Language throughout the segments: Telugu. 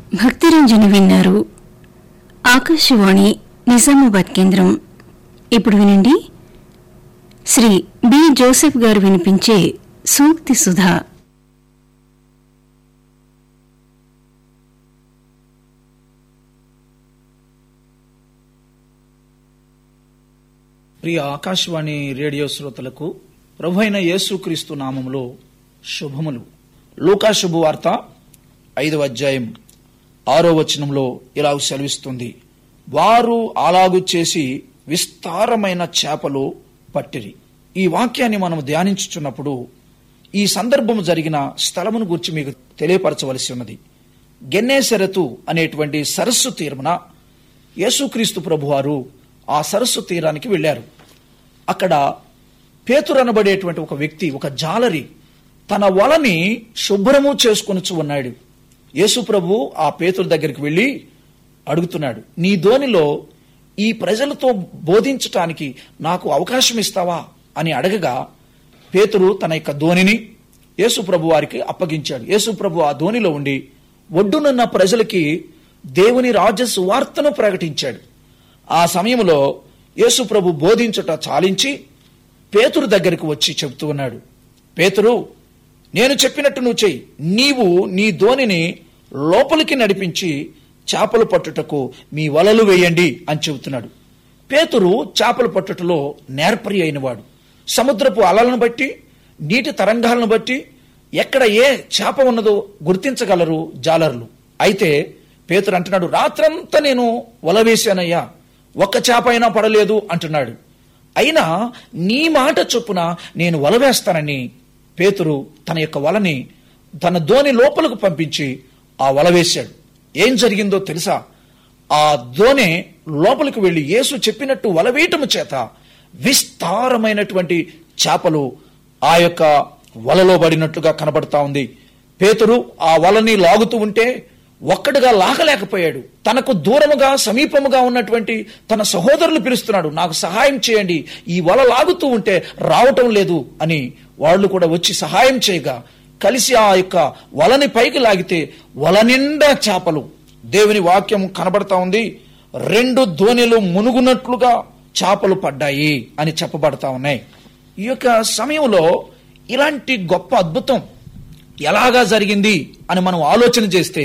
భక్తిరంజని విన్నారు ఆకాశవాణి నిజామాబాద్ కేంద్రం ఇప్పుడు వినండి శ్రీ బి జోసెఫ్ గారు వినిపించే సూక్తి సుధా ప్రియ ఆకాశవాణి రేడియో శ్రోతలకు ప్రభు అయిన యేసుక్రీస్తు నామములో శుభములు లూకా శుభవార్త ఐదవ అధ్యాయం ఆరో వచనంలో ఇలా సెలవిస్తుంది వారు అలాగు చేసి విస్తారమైన చేపలు పట్టిరి ఈ వాక్యాన్ని మనం ధ్యానించుచున్నప్పుడు ఈ సందర్భం జరిగిన స్థలమును గురించి మీకు తెలియపరచవలసి ఉన్నది గెన్నేసెరతు అనేటువంటి సరస్సు తీరమున యేసుక్రీస్తు ప్రభువారు ఆ సరస్సు తీరానికి వెళ్ళారు అక్కడ పేతురు అనబడేటువంటి ఒక వ్యక్తి ఒక జాలరి తన వలని శుభ్రము చేసుకొనుచు ఉన్నాడు యేసు ప్రభు ఆ పేతురు దగ్గరికి వెళ్ళి అడుగుతున్నాడు నీ ధోనిలో ఈ ప్రజలతో బోధించటానికి నాకు అవకాశం ఇస్తావా అని అడగగా పేతురు తన యొక్క ధోనిని యేసు ప్రభు వారికి అప్పగించాడు యేసు ప్రభు ఆ ధోనిలో ఉండి ఒడ్డునున్న ప్రజలకి దేవుని రాజ్య సువార్తను ప్రకటించాడు ఆ సమయంలో యేసు ప్రభు బోధించుట చాలించి పేతురు దగ్గరికి వచ్చి చెబుతూ ఉన్నాడు పేతురు నేను చెప్పినట్టు నువ్వు చెయ్యి నీవు నీ ధోనిని లోపలికి నడిపించి చేపలు పట్టుటకు మీ వలలు వేయండి అని చెబుతున్నాడు పేతురు చేపలు పట్టుటలో నేర్పరి అయినవాడు సముద్రపు అలలను బట్టి నీటి తరంగాలను బట్టి ఎక్కడ ఏ చేప ఉన్నదో గుర్తించగలరు జాలర్లు అయితే పేతురు అంటున్నాడు రాత్రంతా నేను వల వేశానయ్యా ఒక్క చేప అయినా పడలేదు అంటున్నాడు అయినా నీ మాట చొప్పున నేను వల వేస్తానని పేతురు తన యొక్క వలని తన ధోని లోపలకు పంపించి ఆ వల వేశాడు ఏం జరిగిందో తెలుసా ఆ దోనె లోపలికి వెళ్లి యేసు చెప్పినట్టు వల వేయటము చేత విస్తారమైనటువంటి చేపలు ఆ యొక్క వలలో పడినట్లుగా కనబడతా ఉంది పేతురు ఆ వలని లాగుతూ ఉంటే ఒక్కడుగా లాగలేకపోయాడు తనకు దూరముగా సమీపముగా ఉన్నటువంటి తన సహోదరులు పిలుస్తున్నాడు నాకు సహాయం చేయండి ఈ వల లాగుతూ ఉంటే రావటం లేదు అని వాళ్ళు కూడా వచ్చి సహాయం చేయగా కలిసి ఆ యొక్క వలని పైకి లాగితే వల నిండా చేపలు దేవుని వాక్యం కనబడతా ఉంది రెండు ధోనిలు మునుగునట్లుగా చేపలు పడ్డాయి అని చెప్పబడతా ఉన్నాయి ఈ యొక్క సమయంలో ఇలాంటి గొప్ప అద్భుతం ఎలాగా జరిగింది అని మనం ఆలోచన చేస్తే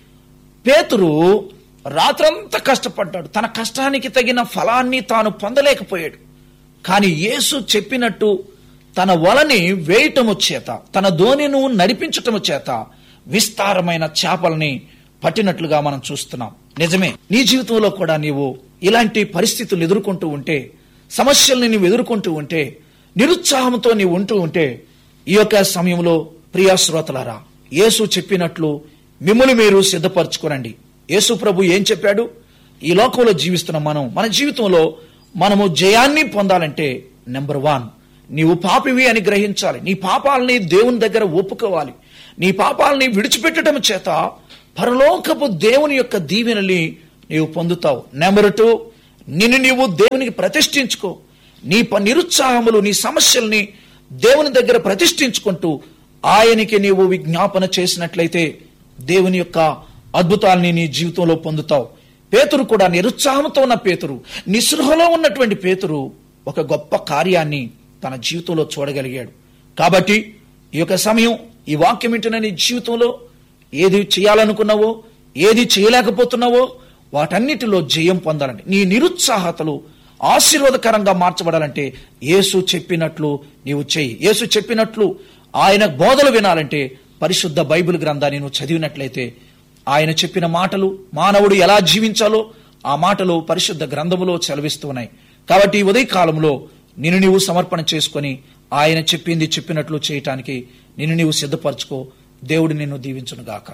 పేతురు రాత్రంతా కష్టపడ్డాడు తన కష్టానికి తగిన ఫలాన్ని తాను పొందలేకపోయాడు కానీ యేసు చెప్పినట్టు తన వలని వేయటము చేత తన ధోనిను నడిపించటము చేత విస్తారమైన చేపల్ని పట్టినట్లుగా మనం చూస్తున్నాం నిజమే నీ జీవితంలో కూడా నీవు ఇలాంటి పరిస్థితులు ఎదుర్కొంటూ ఉంటే సమస్యల్ని నీవు ఎదుర్కొంటూ ఉంటే నిరుత్సాహంతో నీవు ఉంటూ ఉంటే ఈ యొక్క సమయంలో ప్రియా శ్రోతలారా యేసు చెప్పినట్లు మిమ్మల్ని మీరు సిద్ధపరచుకోనండి యేసు ప్రభు ఏం చెప్పాడు ఈ లోకంలో జీవిస్తున్న మనం మన జీవితంలో మనము జయాన్ని పొందాలంటే నెంబర్ వన్ నీవు పాపివి అని గ్రహించాలి నీ పాపాలని దేవుని దగ్గర ఒప్పుకోవాలి నీ పాపాలని విడిచిపెట్టడం చేత పరలోకపు దేవుని యొక్క దీవెనని నీవు పొందుతావు నెంబర్ టూ నిన్ను నీవు దేవునికి ప్రతిష్ఠించుకో నీ ప- నిరుత్సాహములు నీ సమస్యల్ని దేవుని దగ్గర ప్రతిష్ఠించుకుంటూ ఆయనకి నీవు విజ్ఞాపన చేసినట్లయితే దేవుని యొక్క అద్భుతాల్ని నీ జీవితంలో పొందుతావు పేతురు కూడా నిరుత్సాహంతో ఉన్న పేతురు నిస్పృహలో ఉన్నటువంటి పేతురు ఒక గొప్ప కార్యాన్ని తన జీవితంలో చూడగలిగాడు కాబట్టి ఈ యొక్క సమయం ఈ వాక్యం వింటున్న నీ జీవితంలో ఏది చేయాలనుకున్నావో ఏది చేయలేకపోతున్నావో వాటన్నిటిలో జయం పొందాలంటే నీ నిరుత్సాహతలు ఆశీర్వాదకరంగా మార్చబడాలంటే యేసు చెప్పినట్లు నీవు చెయ్యి యేసు చెప్పినట్లు ఆయన బోధలు వినాలంటే పరిశుద్ధ బైబిల్ గ్రంథాన్ని నువ్వు చదివినట్లయితే ఆయన చెప్పిన మాటలు మానవుడు ఎలా జీవించాలో ఆ మాటలు పరిశుద్ధ గ్రంథములో సెలవిస్తూ ఉన్నాయి కాబట్టి ఈ ఉదయ కాలంలో నిన్ను నీవు సమర్పణ చేసుకొని ఆయన చెప్పింది చెప్పినట్లు చేయటానికి నిన్ను నీవు సిద్ధపరచుకో దేవుడు నిన్ను దీవించునుగాక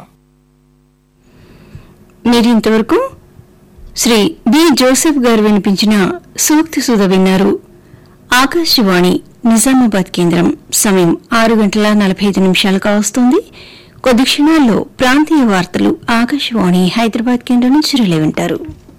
మీరింతవరకు శ్రీ బి జోసెఫ్ గారు వినిపించిన సూక్తి సుధ విన్నారు ఆకాశవాణి నిజామాబాద్ కేంద్రం సమయం ఆరు గంటల నలభై ఐదు నిమిషాలు కావస్తోంది కొద్ది క్షణాల్లో ప్రాంతీయ వార్తలు ఆకాశవాణి హైదరాబాద్ కేంద్రం నుంచి రిలే వింటారు